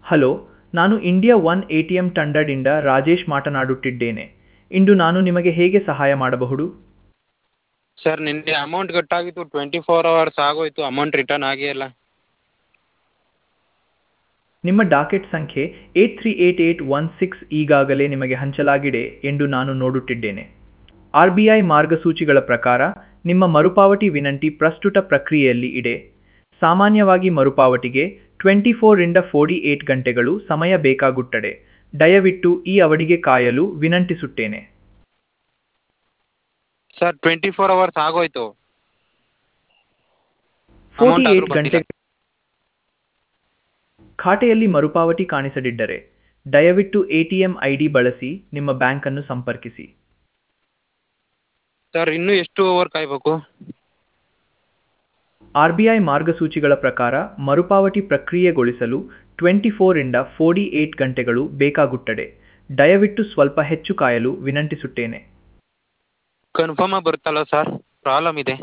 Hello ನಾನು India One A T M ತಂಡದಿಂದ ರಾಜೇಶ್ ಮಾತನಾಡುತ್ತಿದ್ದೇನೆ ಇಂದು ನಾನು ನಿಮಗೆ ಹೇಗೆ ಸಹಾಯ ಮಾಡಬಹುದು ಸರ್ ನಿನ್ನೆ ಅಮೌಂಟ್ ಕಟ್ಟಾಗಿತ್ತು ಟ್ವೆಂಟಿ ಫೋರ್ ಅವರ್ಸ್ ಆಗೋಯ್ತು ಅಮೌಂಟ್ ರಿಟರ್ನ್ ಆಗೇ ಇಲ್ಲ ನಿಮ್ಮ ಡಾಕೆಟ್ ಸಂಖ್ಯೆ eight three eight eight one six ಈಗಾಗಲೇ ನಿಮಗೆ ಹಂಚಲಾಗಿದೆ ಎಂದು ನಾನು ನೋಡುತ್ತಿದ್ದೇನೆ ಆರ್ ಬಿ ಐ ಮಾರ್ಗಸೂಚಿಗಳ ಪ್ರಕಾರ ನಿಮ್ಮ ಮರುಪಾವತಿ ವಿನಂತಿ ಪ್ರಸ್ತುತ ಪ್ರಕ್ರಿಯೆಯಲ್ಲಿ ಇದೆ ಸಾಮಾನ್ಯವಾಗಿ ಮರುಪಾವತಿಗೆ ಟ್ವೆಂಟಿ ಫೋರಿಂದ ಫೋರ್ಟಿ ಏಟ್ ಗಂಟೆಗಳು ಸಮಯ ಬೇಕಾಗುತ್ತದೆ ದಯವಿಟ್ಟು ಈ ಅವಧಿಗೆ ಕಾಯಲು ವಿನಂತಿಸುತ್ತೇನೆ ಸರ್ ಟ್ವೆಂಟಿ ಫೋರ್ ಅವರ್ಸ್ ಆಗೋಯ್ತು ಫೋರ್ಟಿ Amount ಆದ್ರೂ ಏಟ್ ಗಂಟೆ ಬಂದಿಲ್ಲ. ಖಾತೆಯಲ್ಲಿ ಮರುಪಾವತಿ ಕಾಣಿಸದಿದ್ದರೆ ದಯವಿಟ್ಟು ಎಟಿಎಂ ಐ ಡಿ ಬಳಸಿ ನಿಮ್ಮ ಬ್ಯಾಂಕನ್ನು ಸಂಪರ್ಕಿಸಿ ಸರ್ ಇನ್ನೂ ಎಷ್ಟು ಓವರ್ ಕಾಯಬೇಕು ಆರ್ ಬಿ ಐ ಮಾರ್ಗಸೂಚಿಗಳ ಪ್ರಕಾರ ಮರುಪಾವತಿ ಪ್ರಕ್ರಿಯೆಗೊಳಿಸಲು ಟ್ವೆಂಟಿ ಫೋರಿಂದ ಫೋರ್ಟಿ ಏಟ್ ಗಂಟೆಗಳು ಬೇಕಾಗುತ್ತದೆ ದಯವಿಟ್ಟು ಸ್ವಲ್ಪ ಹೆಚ್ಚು ಕಾಯಲು ವಿನಂತಿಸುತ್ತೇನೆ ಕನ್ಫರ್ಮ್ ಆಗಿ ಬರುತ್ತಲ್ಲ ಸರ್ ಪ್ರಾಬ್ಲಮ್ ಇದೆ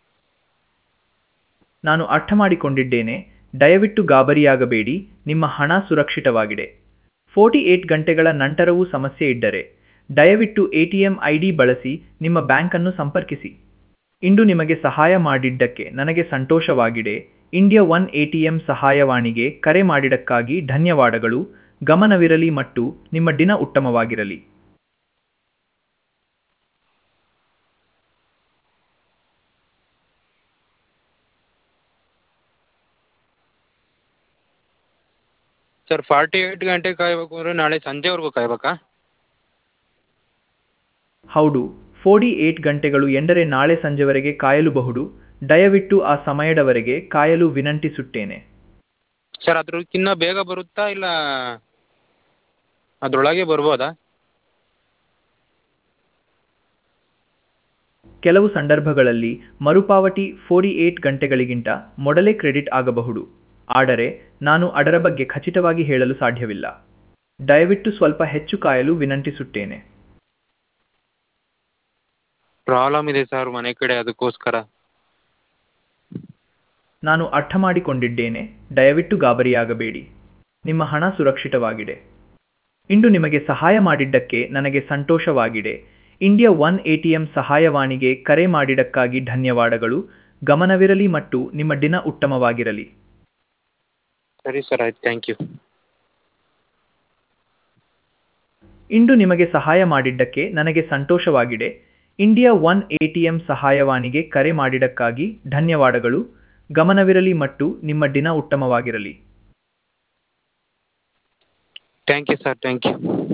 ನಾನು ಅರ್ಥ ಮಾಡಿಕೊಂಡಿದ್ದೇನೆ ದಯವಿಟ್ಟು ಗಾಬರಿಯಾಗಬೇಡಿ ನಿಮ್ಮ ಹಣ ಸುರಕ್ಷಿತವಾಗಿದೆ ಫೋರ್ಟಿ ಏಟ್ ಗಂಟೆಗಳ ನಂತರವೂ ಸಮಸ್ಯೆ ಇದ್ದರೆ ದಯವಿಟ್ಟು ಎಟಿಎಂ ಐ ಡಿ ಬಳಸಿ ನಿಮ್ಮ ಬ್ಯಾಂಕನ್ನು ಸಂಪರ್ಕಿಸಿ ಇಂದು ನಿಮಗೆ ಸಹಾಯ ಮಾಡಿದ್ದಕ್ಕೆ ನನಗೆ ಸಂತೋಷವಾಗಿದೆ ಇಂಡಿಯಾ ಒನ್ ಎಟಿಎಂ ಸಹಾಯವಾಣಿಗೆ ಕರೆ ಮಾಡಿದ್ದಕ್ಕಾಗಿ ಧನ್ಯವಾದಗಳು ಗಮನವಿರಲಿ ಮತ್ತು ನಿಮ್ಮ ದಿನ ಉತ್ತಮವಾಗಿರಲಿ ಸರ್ ಫಾರ್ಟಿ ಏಯ್ಟ್ ಗಂಟೆ ಕಾಯಬೇಕು ಅಂದರೆ ನಾಳೆ ಸಂಜೆವರೆಗೂ ಕಾಯಬೇಕಾ ಹೌದು ಫೋರ್ಟಿ ಏಟ್ ಗಂಟೆಗಳು ಎಂದರೆ ನಾಳೆ ಸಂಜೆವರೆಗೆ ಕಾಯಲುಬಹುದು ದಯವಿಟ್ಟು ಆ ಸಮಯದವರೆಗೆ ಕಾಯಲು ವಿನಂತಿಸುತ್ತೇನೆ ಸರ್ ಅದ್ರಕ್ಕಿಂತ ಬೇಗ ಬರುತ್ತಾ ಇಲ್ಲ ಅದರೊಳಗೆ ಬರ್ಬೋದಾ ಕೆಲವು ಸಂದರ್ಭಗಳಲ್ಲಿ ಮರುಪಾವತಿ ಫೋರ್ಟಿ ಏಟ್ ಗಂಟೆಗಳಿಗಿಂತ ಮೊದಲೇ ಕ್ರೆಡಿಟ್ ಆಗಬಹುದು ಆದರೆ ನಾನು ಅದರ ಬಗ್ಗೆ ಖಚಿತವಾಗಿ ಹೇಳಲು ಸಾಧ್ಯವಿಲ್ಲ ದಯವಿಟ್ಟು ಸ್ವಲ್ಪ ಹೆಚ್ಚು ಕಾಯಲು ವಿನಂತಿಸುತ್ತೇನೆ ಪ್ರಾಬ್ಲಮ್ ಇದೆ ಸರ್ ಮನೆ ಕಡೆ ಅದಕ್ಕೋಸ್ಕರ ನಾನು ಅರ್ಥ ಮಾಡಿಕೊಂಡಿದ್ದೇನೆ ದಯವಿಟ್ಟು ಗಾಬರಿಯಾಗಬೇಡಿ ನಿಮ್ಮ ಹಣ ಸುರಕ್ಷಿತವಾಗಿದೆ ಇಂದು ನಿಮಗೆ ಸಹಾಯ ಮಾಡಿದ್ದಕ್ಕೆ ನನಗೆ ಸಂತೋಷವಾಗಿದೆ ಇಂಡಿಯಾ ಒನ್ ಎಟಿಎಂ ಸಹಾಯವಾಣಿಗೆ ಕರೆ ಮಾಡಿದ್ದಕ್ಕಾಗಿ ಧನ್ಯವಾದಗಳು ಗಮನವಿರಲಿ ಮತ್ತು ನಿಮ್ಮ ದಿನ ಉತ್ತಮವಾಗಿರಲಿ ಸರಿ ಸರ್ ಆಯ್ತು ಥ್ಯಾಂಕ್ ಯು ಇಂದು ನಿಮಗೆ ಸಹಾಯ ಮಾಡಿದ್ದಕ್ಕೆ ನನಗೆ ಸಂತೋಷವಾಗಿದೆ ಇಂಡಿಯಾ ಒನ್ ಎಟಿಎಂ ಸಹಾಯವಾಣಿಗೆ ಕರೆ ಮಾಡಿದ್ದಕ್ಕಾಗಿ ಧನ್ಯವಾದಗಳು ಗಮನವಿರಲಿ ಮತ್ತು ನಿಮ್ಮ ದಿನ ಉತ್ತಮವಾಗಿರಲಿ thank you sir thank you